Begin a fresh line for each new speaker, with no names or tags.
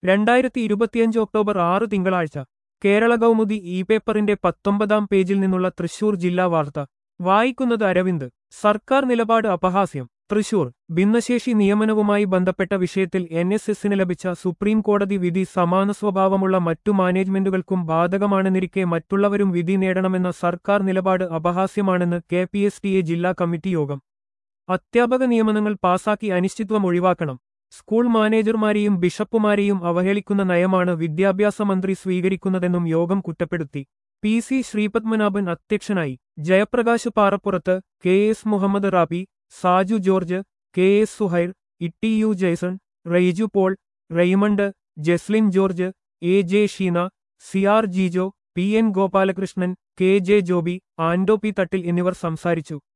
രണ്ടായിരത്തി ഇരുപത്തിയഞ്ച് ഒക്ടോബർ ആറ് തിങ്കളാഴ്ച കേരള കൗമുദി ഇ പേപ്പറിന്റെ പത്തൊമ്പതാം പേജിൽ നിന്നുള്ള തൃശൂർ ജില്ലാ വാർത്ത വായിക്കുന്നത് അരവിന്ദ് സർക്കാർ നിലപാട് അപഹാസ്യം തൃശൂർ ഭിന്നശേഷി നിയമനവുമായി ബന്ധപ്പെട്ട വിഷയത്തിൽ എൻ എസ് എസിന് ലഭിച്ച സുപ്രീം കോടതി വിധി സമാന സ്വഭാവമുള്ള മറ്റു മാനേജ്മെന്റുകൾക്കും ബാധകമാണെന്നിരിക്കെ മറ്റുള്ളവരും വിധി നേടണമെന്ന സർക്കാർ നിലപാട് അപഹാസ്യമാണെന്ന് K P S T A ജില്ലാ കമ്മിറ്റി യോഗം അധ്യാപക നിയമനങ്ങൾ പാസാക്കി അനിശ്ചിത്വം ഒഴിവാക്കണം സ്കൂൾ മാനേജർമാരെയും ബിഷപ്പുമാരെയും അവഹേളിക്കുന്ന നയമാണ് വിദ്യാഭ്യാസ മന്ത്രി സ്വീകരിക്കുന്നതെന്നും യോഗം കുറ്റപ്പെടുത്തി പി സി ശ്രീപത്മനാഭൻ അധ്യക്ഷനായി Jayaprakash Parappurath K S Muhammad Rabi Saju George K S Suhair Itty U Jaison Reiju Paul Raymond Jaslin George A J Sheena C R Jijo P N Gopalakrishnan K J Joby Anto P Thattil എന്നിവർ സംസാരിച്ചു